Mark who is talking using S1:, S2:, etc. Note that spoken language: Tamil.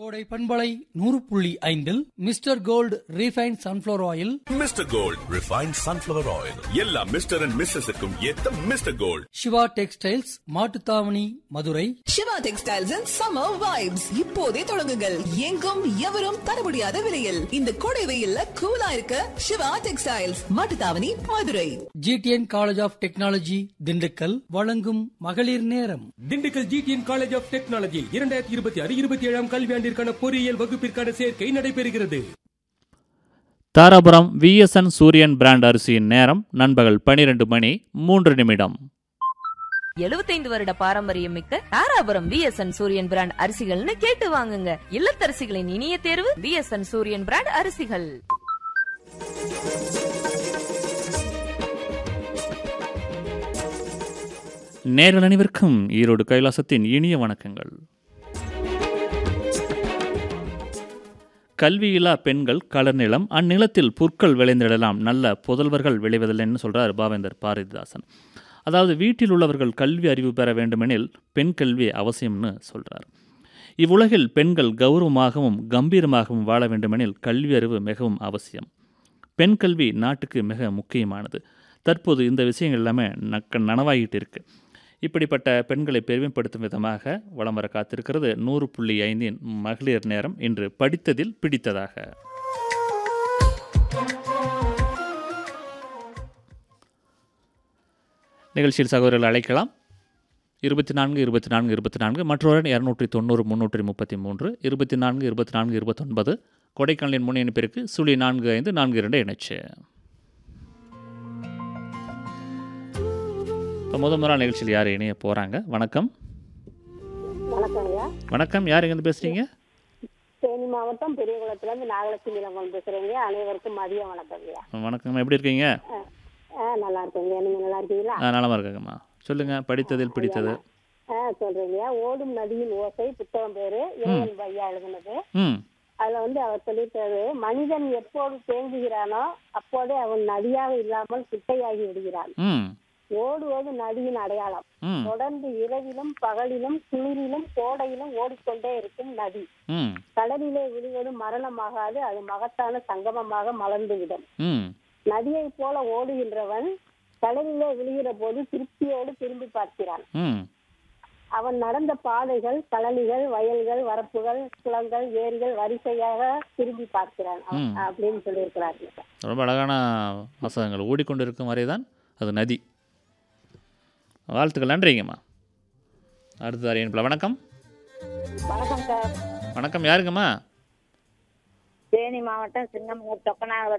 S1: கோடை பண்பலை நூறு புள்ளி ஐந்தில் Mister Gold refine sunflower oil
S2: Mister Gold refined sunflower oil எல்லா மிஸ்டர் அண்ட் மிஸ்ஸஸுக்கும் ஏத்த Mister Gold
S1: Siva textiles Mattuthavani Madurai
S3: Siva textiles and summer vibes இப்போதே தொடங்குங்கள் எங்கும் எவரும் தர முடியாத விலையில் இந்த கோடை வெயில்ல கூலா இருக்க Siva textiles Mattuthavani Madurai
S1: GTN college of technology Dindigul வழங்கும் மகளிர் நேரம்
S4: Dindigul GTN college of technology இரண்டாயிரத்தி இருபத்தி ஆறு இருபத்தி ஏழாம் கல்வியாண்டிற்கான பொறியியல் வகுப்பிற்கான சேர்க்கை நடைபெறுகிறது
S5: தாராபுரம் விஎஸ்என் சூரியன் பிராண்ட் அரிசியின் நேரம் நண்பகல் பனிரெண்டு மணி மூன்று நிமிடம்
S6: எழுபத்தைந்து வருட பாரம்பரியம் மிக்க தாராபுரம் விஎஸ்என் சூரியன் பிராண்ட் அரிசிகள்னு கேட்டு வாங்குங்க இல்லத்தரசிகளின் இனிய தேர்வு விஎஸ்என் சூரியன் பிராண்ட் அரிசிகள்
S5: நேர்கள் அனைவருக்கும் ஈரோடு கைலாசத்தின் இனிய வணக்கங்கள் கல்வியில்லா பெண்கள் களநிலம் அந்நிலத்தில் புற்கள் விளைந்திடலாம் நல்ல புதல்வர்கள் விளைவதில்லைன்னு சொல்றார் பாவேந்தர் பாரதிதாசன் அதாவது வீட்டில் உள்ளவர்கள் கல்வி அறிவு பெற வேண்டுமெனில் பெண் கல்வி அவசியம்னு சொல்றார் இவ்வுலகில் பெண்கள் கௌரவமாகவும் கம்பீரமாகவும் வாழ வேண்டுமெனில் கல்வி அறிவு மிகவும் அவசியம் பெண் கல்வி நாட்டுக்கு மிக முக்கியமானது தற்போது இந்த விஷயங்கள் எல்லாமே நக்க நனவாகிட்டு இருக்கு இப்படிப்பட்ட பெண்களை பெருமைப்படுத்தும் விதமாக வலம் வர காத்திருக்கிறது நூறு புள்ளி ஐந்தின் மகளிர் நேரம் இன்று படித்ததில் பிடித்ததாக நிகழ்ச்சியில் சகோதரர்கள் அழைக்கலாம் இருபத்தி நான்கு இருபத்தி நான்கு இருபத்தி நான்கு மற்றொரு இரநூற்றி தொண்ணூறு முந்நூற்றி முப்பத்தி மூன்று இருபத்தி நான்கு இருபத்தி நான்கு இருபத்தொன்பது கொடைக்கானலின் முன் இணைப்பிற்கு சுழி நான்கு ஐந்து நான்கு இரண்டு இணைச்சு இப்போ முத முதல் நிகழ்ச்சியில் யார் இணைய போகிறாங்க வணக்கம்
S7: வணக்கம் ஐயா
S5: வணக்கம் யார் எங்கேருந்து பேசுகிறீங்க
S7: தேனி மாவட்டம் பெரியகுளத்துல இருந்து நாகலட்சுமி இளங்கோன் பேசுறேங்க அனைவருக்கும் மதிய வணக்கம் ஐயா
S5: வணக்கம் எப்படி இருக்கீங்க
S7: ஆ, ஆ நல்லா இருக்கேங்க நீங்க நல்லா இருக்கீங்களா
S5: ஆ நலமாக இருக்கேங்கம்மா சொல்லுங்கள் படித்ததில் பிடித்தது
S7: ஆ சொல்றீங்க ஓடும் நதியின் ஓசை புத்தகம் பேரு இறைவன் பையா எழுதுனது
S5: ம்
S7: அதுல வந்து அவர் சொல்லியிருக்காரு மனிதன் எப்போது தேங்குகிறானோ அப்போதே அவன் நதியாக இல்லாமல் குட்டையாகி விடுகிறான்
S5: ம்
S7: ஓடுவது நதியின் அடையாளம்
S5: ம்
S7: தொடர்ந்து இரவிலும் பகலிலும் குளிரிலும் கோடையிலும் ஓடிக்கொண்டே இருக்கும் நதி
S5: ம்
S7: கடலிலே விழுவது மரணமாகாது அது மகத்தான சங்கமமாக மலர்ந்துவிடும்
S5: ம்
S7: நதியைப் போல ஓடுகின்றவன் கடலிலே விழுகிற போது திருப்தியோடு திரும்பி பார்க்கிறான்
S5: ம்
S7: அவன் நடந்த பாதைகள் கழனிகள் வயல்கள் வரப்புகள் குளங்கள் ஏரிகள் வரிசையாக திரும்பி பார்க்கிறான் அவன்
S5: ம்.
S7: அப்படின்னு சொல்லியிருக்கிறார்
S5: ரொம்ப அழகான வாசகங்கள் ஓடிக்கொண்டிருக்கும் வரை தான் அது நதி வாழ்த்துக்கள் நன்றிங்கம்மா அடுத்தது அறியன்பில் வணக்கம்
S7: வணக்கம் சார்
S5: வணக்கம் யாருங்கம்மா
S7: தேனி மாவட்டம் சிங்கமூர் தொக்கனாக